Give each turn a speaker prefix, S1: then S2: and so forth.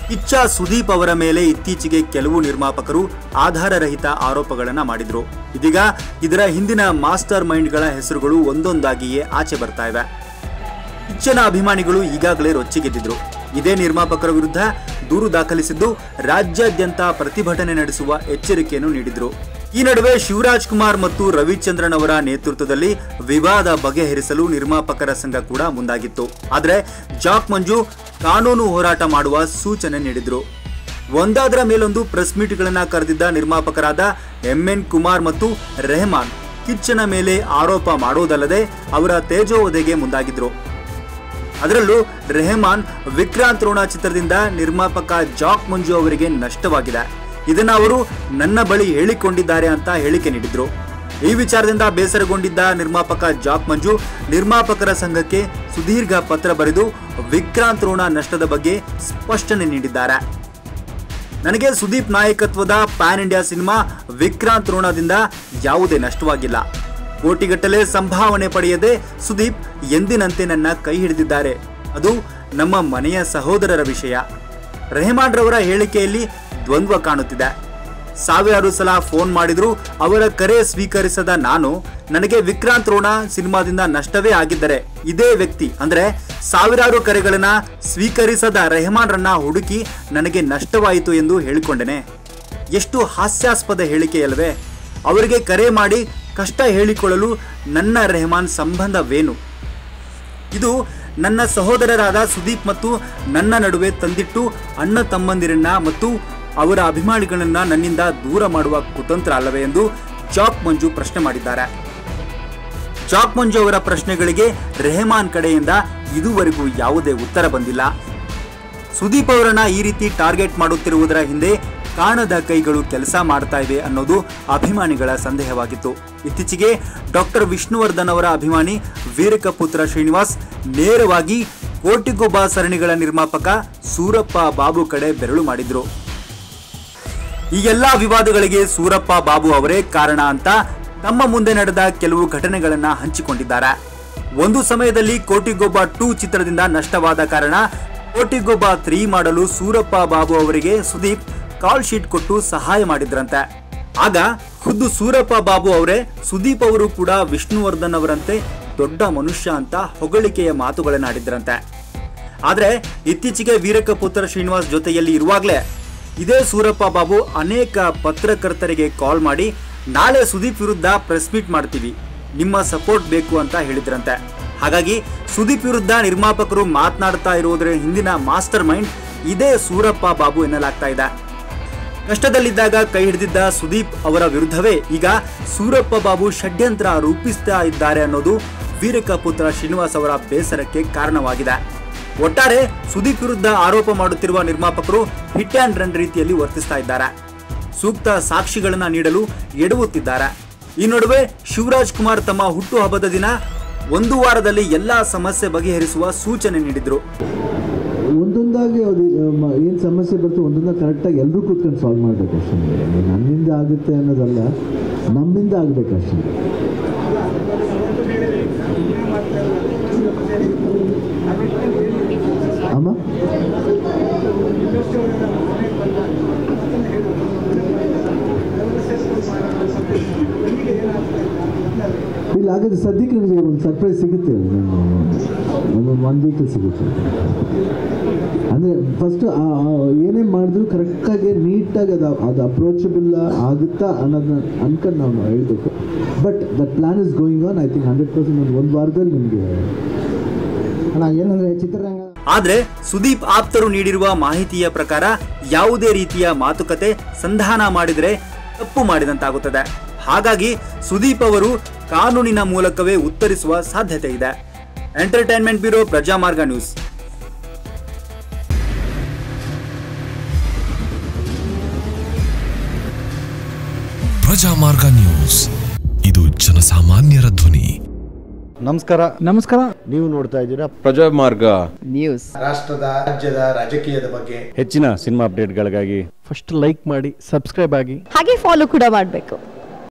S1: ಕಿಚ್ಚ ಸುದೀಪ್ ಅವರ ಮೇಲೆ ಇತ್ತೀಚೆಗೆ ಕೆಲವು ನಿರ್ಮಾಪಕರು ಆಧಾರರಹಿತ ಆರೋಪಗಳನ್ನ ಮಾಡಿದ್ರು ಇದೀಗ ಇದರ ಹಿಂದಿನ ಮಾಸ್ಟರ್ ಮೈಂಡ್ಗಳ ಹೆಸರುಗಳು ಒಂದೊಂದಾಗಿಯೇ ಆಚೆ ಬರ್ತಾ ಇವೆ ಕಿಚ್ಚನ ಅಭಿಮಾನಿಗಳು ಈಗಾಗಲೇ ರೊಚ್ಚಿಗೆದ್ದಿದ್ರು ಇದೇ ನಿರ್ಮಾಪಕರ ವಿರುದ್ಧ ದೂರು ದಾಖಲಿಸಿದ್ದು ರಾಜ್ಯಾದ್ಯಂತ ಪ್ರತಿಭಟನೆ ನಡೆಸುವ ಎಚ್ಚರಿಕೆಯನ್ನು ನೀಡಿದ್ರು ಈ ನಡುವೆ ಶಿವರಾಜ್ ಕುಮಾರ್ ಮತ್ತು ರವಿಚಂದ್ರನ್ ಅವರ ನೇತೃತ್ವದಲ್ಲಿ ವಿವಾದ ಬಗೆಹರಿಸಲು ನಿರ್ಮಾಪಕರ ಸಂಘ ಕೂಡ ಮುಂದಾಗಿತ್ತು ಆದರೆ ಜಾಕ್ ಮಂಜು ಕಾನೂನು ಹೋರಾಟ ಮಾಡುವ ಸೂಚನೆ ನೀಡಿದ್ರು ಒಂದಾದರ ಮೇಲೊಂದು ಪ್ರೆಸ್ ಮೀಟ್ಗಳನ್ನ ಕರೆದಿದ್ದ ನಿರ್ಮಾಪಕರಾದ ಎಂ ಎನ್ ಕುಮಾರ್ ಮತ್ತು ರೆಹಮಾನ್ ಕಿಚ್ಚನ ಮೇಲೆ ಆರೋಪ ಮಾಡೋದಲ್ಲದೆ ಅವರ ತೇಜೋವಧೆಗೆ ಮುಂದಾಗಿದ್ರು ಅದರಲ್ಲೂ ರೆಹಮಾನ್ ವಿಕ್ರಾಂತ್ ರೋಣ ಚಿತ್ರದಿಂದ ನಿರ್ಮಾಪಕ ಜಾಕ್ ಮಂಜು ಅವರಿಗೆ ನಷ್ಟವಾಗಿದೆ ಇದನ್ನ ಅವರು ನನ್ನ ಬಳಿ ಹೇಳಿಕೊಂಡಿದ್ದಾರೆ ಅಂತ ಹೇಳಿಕೆ ನೀಡಿದ್ರು ಈ ವಿಚಾರದಿಂದ ಬೇಸರಗೊಂಡಿದ್ದ ನಿರ್ಮಾಪಕ ಜಾಕ್ ಮಂಜು ನಿರ್ಮಾಪಕರ ಸಂಘಕ್ಕೆ ಸುದೀರ್ಘ ಪತ್ರ ಬರೆದು ವಿಕ್ರಾಂತ್ ರೋಣ ನಷ್ಟದ ಬಗ್ಗೆ ಸ್ಪಷ್ಟನೆ ನೀಡಿದ್ದಾರೆ ನನಗೆ ಸುದೀಪ್ ನಾಯಕತ್ವದ ಪ್ಯಾನ್ ಇಂಡಿಯಾ ಸಿನಿಮಾ ವಿಕ್ರಾಂತ್ ಋಣದಿಂದ ಯಾವುದೇ ನಷ್ಟವಾಗಿಲ್ಲ ಕೋಟಿಗಟ್ಟಲೆ ಸಂಭಾವನೆ ಪಡೆಯದೆ ಸುದೀಪ್ ಎಂದಿನಂತೆ ನನ್ನ ಕೈ ಹಿಡಿದಿದ್ದಾರೆ ಅದು ನಮ್ಮ ಮನೆಯ ಸಹೋದರರ ವಿಷಯ ರೆಹಮಾನ್ ರವರ ಹೇಳಿಕೆಯಲ್ಲಿ ದ್ವಂದ್ವ ಕಾಣುತ್ತಿದೆ ಸಾವಿರಾರು ಸಲ ಫೋನ್ ಮಾಡಿದ್ರು ಅವರ ಕರೆ ಸ್ವೀಕರಿಸದ ನಾನು ನನಗೆ ವಿಕ್ರಾಂತ್ ರೋಣ ಸಿನಿಮಾದಿಂದ ನಷ್ಟವೇ ಆಗಿದ್ದರೆ ಇದೇ ವ್ಯಕ್ತಿ ಅಂದ್ರೆ ಸಾವಿರಾರು ಕರೆಗಳನ್ನ ಸ್ವೀಕರಿಸದ ರೆಹಮಾನ್ರನ್ನ ಹುಡುಕಿ ನನಗೆ ನಷ್ಟವಾಯಿತು ಎಂದು ಹೇಳಿಕೊಂಡೆನೆ ಎಷ್ಟು ಹಾಸ್ಯಾಸ್ಪದ ಹೇಳಿಕೆಯಲ್ವೇ ಅವರಿಗೆ ಕರೆ ಮಾಡಿ ಕಷ್ಟ ಹೇಳಿಕೊಳ್ಳಲು ನನ್ನ ರೆಹಮಾನ್ ಸಂಬಂಧವೇನು ಇದು ನನ್ನ ಸಹೋದರರಾದ ಸುದೀಪ್ ಮತ್ತು ನನ್ನ ನಡುವೆ ತಂದಿಟ್ಟು ಅಣ್ಣ ತಮ್ಮಂದಿರನ್ನ ಮತ್ತು ಅವರ ಅಭಿಮಾನಿಗಳನ್ನ ನನ್ನಿಂದ ದೂರ ಮಾಡುವ ಕುತಂತ್ರ ಅಲ್ಲವೇ ಎಂದು ಜಾಕ್ ಮಂಜು ಪ್ರಶ್ನೆ ಮಾಡಿದ್ದಾರೆ ಜಾಕ್ ಮಂಜು ಅವರ ಪ್ರಶ್ನೆಗಳಿಗೆ ರೆಹಮಾನ್ ಕಡೆಯಿಂದ ಇದುವರೆಗೂ ಯಾವುದೇ ಉತ್ತರ ಬಂದಿಲ್ಲ ಸುದೀಪ್ ಅವರನ್ನ ಈ ರೀತಿ ಟಾರ್ಗೆಟ್ ಮಾಡುತ್ತಿರುವುದರ ಹಿಂದೆ ಕಾಣದ ಕೈಗಳು ಕೆಲಸ ಮಾಡ್ತಾ ಇವೆ ಅನ್ನೋದು ಅಭಿಮಾನಿಗಳ ಸಂದೇಹವಾಗಿತ್ತು ಇತ್ತೀಚೆಗೆ ಡಾಕ್ಟರ್ ವಿಷ್ಣುವರ್ಧನ್ ಅವರ ಅಭಿಮಾನಿ ವೀರಕಪುತ್ರ ಶ್ರೀನಿವಾಸ್ ನೇರವಾಗಿ ಕೋಟಿಗೊಬ್ಬ ಸರಣಿಗಳ ನಿರ್ಮಾಪಕ ಸೂರಪ್ಪ ಬಾಬು ಕಡೆ ಬೆರಳು ಮಾಡಿದ್ರು ಈ ಎಲ್ಲಾ ವಿವಾದಗಳಿಗೆ ಸೂರಪ್ಪ ಬಾಬು ಅವರೇ ಕಾರಣ ಅಂತ ತಮ್ಮ ಮುಂದೆ ನಡೆದ ಕೆಲವು ಘಟನೆಗಳನ್ನ ಹಂಚಿಕೊಂಡಿದ್ದಾರೆ ಒಂದು ಸಮಯದಲ್ಲಿ ಕೋಟಿಗೊಬ್ಬ ಟೂ ಚಿತ್ರದಿಂದ ನಷ್ಟವಾದ ಕಾರಣ ಕೋಟಿಗೊಬ್ಬ ತ್ರೀ ಮಾಡಲು ಸೂರಪ್ಪ ಬಾಬು ಅವರಿಗೆ ಸುದೀಪ್ ಕಾಲ್ ಶೀಟ್ ಕೊಟ್ಟು ಸಹಾಯ ಮಾಡಿದ್ರಂತೆ ಆಗ ಖುದ್ದು ಸೂರಪ್ಪ ಬಾಬು ಅವರೇ ಸುದೀಪ್ ಅವರು ಕೂಡ ವಿಷ್ಣುವರ್ಧನ್ ಅವರಂತೆ ದೊಡ್ಡ ಮನುಷ್ಯ ಅಂತ ಹೊಗಳಿಕೆಯ ಮಾತುಗಳನ್ನಾಡಿದ್ರಂತೆ ಆದ್ರೆ ಇತ್ತೀಚೆಗೆ ವೀರಕಪುತ್ರ ಶ್ರೀನಿವಾಸ್ ಜೊತೆಯಲ್ಲಿ ಇರುವಾಗಲೇ ಇದೇ ಸೂರಪ್ಪ ಬಾಬು ಅನೇಕ ಪತ್ರಕರ್ತರಿಗೆ ಕಾಲ್ ಮಾಡಿ ನಾಳೆ ಸುದೀಪ್ ವಿರುದ್ಧ ಪ್ರೆಸ್ ಮೀಟ್ ಮಾಡ್ತೀವಿ ನಿಮ್ಮ ಸಪೋರ್ಟ್ ಬೇಕು ಅಂತ ಹೇಳಿದ್ರಂತೆ ಹಾಗಾಗಿ ಸುದೀಪ್ ವಿರುದ್ಧ ನಿರ್ಮಾಪಕರು ಮಾತನಾಡ್ತಾ ಇರುವುದರ ಹಿಂದಿನ ಮಾಸ್ಟರ್ ಮೈಂಡ್ ಇದೇ ಸೂರಪ್ಪ ಬಾಬು ಎನ್ನಲಾಗ್ತಾ ಇದೆ ಕಷ್ಟದಲ್ಲಿದ್ದಾಗ ಕೈ ಹಿಡಿದಿದ್ದ ಸುದೀಪ್ ಅವರ ವಿರುದ್ಧವೇ ಈಗ ಸೂರಪ್ಪ ಬಾಬು ಷಡ್ಯಂತ್ರ ರೂಪಿಸ್ತಾ ಇದ್ದಾರೆ ಅನ್ನೋದು ವೀರಕಪುತ್ರ ಶ್ರೀನಿವಾಸ್ ಅವರ ಬೇಸರಕ್ಕೆ ಕಾರಣವಾಗಿದೆ ಒಟ್ಟಾರೆ ಸುದೀಪ್ ವಿರುದ್ಧ ಆರೋಪ ಮಾಡುತ್ತಿರುವ ನಿರ್ಮಾಪಕರು ಹಿಟ್ ಆ್ಯಂಡ್ ರನ್ ರೀತಿಯಲ್ಲಿ ವರ್ತಿಸ್ತಾ ಇದ್ದಾರೆ ಸೂಕ್ತ ಸಾಕ್ಷಿಗಳನ್ನ ನೀಡಲು ಎಡವುತ್ತಿದ್ದಾರೆ ಈ ನಡುವೆ ಶಿವರಾಜ್ ಕುಮಾರ್ ತಮ್ಮ ಹುಟ್ಟುಹಬ್ಬದ ದಿನ ಒಂದು ವಾರದಲ್ಲಿ ಎಲ್ಲಾ ಸಮಸ್ಯೆ ಬಗೆಹರಿಸುವ ಸೂಚನೆ ನೀಡಿದ್ರು
S2: ಒಂದೊಂದಾಗಿ ಅದು ಏನು ಸಮಸ್ಯೆ ಬರ್ತದೆ ಒಂದೊಂದಾಗ ಕರೆಕ್ಟಾಗಿ ಎಲ್ಲರೂ ಕೂತ್ಕೊಂಡು ಸಾಲ್ವ್ ಮಾಡಬೇಕು ಅಷ್ಟೇ ನನ್ನಿಂದ ಆಗುತ್ತೆ ಅನ್ನೋದಲ್ಲ ನಮ್ಮಿಂದ ಆಗಬೇಕು ಅಷ್ಟೇ ಅಮ್ಮ ಇಲ್ಲ ಹಾಗಾದ್ರೆ ಸದ್ಯಕ್ಕೆ ನಿಮಗೆ ಒಂದು ಸರ್ಪ್ರೈಸ್ ಸಿಗುತ್ತೆ ಒಂದು ಒನ್ ವೀಕಲ್ಲಿ ಸಿಗುತ್ತೆ ಅಂದರೆ ಫಸ್ಟ್ ಏನೇ ಮಾಡಿದ್ರು ಕರೆಕ್ಟಾಗಿ ನೀಟಾಗಿ ಅದು ಅದು ಅಪ್ರೋಚಬಲ್ ಆಗುತ್ತಾ ಅನ್ನೋದನ್ನ ಅನ್ಕೊಂಡು ನಾವು ಹೇಳ್ಬೇಕು but that plan is going on I think hundred percent ಒಂದು ಒಂದು ವಾರದಲ್ಲಿ ನಿಮಗೆ ಅಣ್ಣ ಏನಂದರೆ ಚಿತ್ರರಂಗ
S1: ಆದ್ರೆ ಸುದೀಪ್ ಆಪ್ತರು ನೀಡಿರುವ ಮಾಹಿತಿಯ ಪ್ರಕಾರ ಯಾವುದೇ ರೀತಿಯ ಮಾತುಕತೆ ಸಂಧಾನ ಮಾಡಿದರೆ ತಪ್ಪು ಮಾಡಿದಂತಾಗುತ್ತದೆ ಹಾಗಾಗಿ ಸುದೀಪ್ ಅವರು ಕಾನೂನಿನ ಮೂಲಕವೇ ಉತ್ತರಿಸುವ ಸಾಧ್ಯತೆ ಇದೆ entertainment bureau Prajamarga news
S3: Prajamarga news ಇದು ಜನಸಾಮಾನ್ಯರ ಧ್ವನಿ
S4: ನಮಸ್ಕಾರ
S5: ನಮಸ್ಕಾರ
S2: ನೀವು ನೋಡ್ತಾ ಇದ್ದೀರಾ
S4: ಪ್ರಜಾಮಾರ್ಗ
S5: ನ್ಯೂಸ್
S6: ರಾಷ್ಟ್ರದ ರಾಜ್ಯದ ರಾಜಕೀಯದ ಬಗ್ಗೆ
S4: ಹೆಚ್ಚಿನ ಸಿನಿಮಾ ಅಪ್ಡೇಟ್ಗಳಿಗಾಗಿ
S5: ಫಸ್ಟ್ ಲೈಕ್ ಮಾಡಿ ಸಬ್ಸ್ಕ್ರೈಬ್ ಆಗಿ
S7: ಹಾಗೆ ಫಾಲೋ ಕೂಡ ಮಾಡಬೇಕು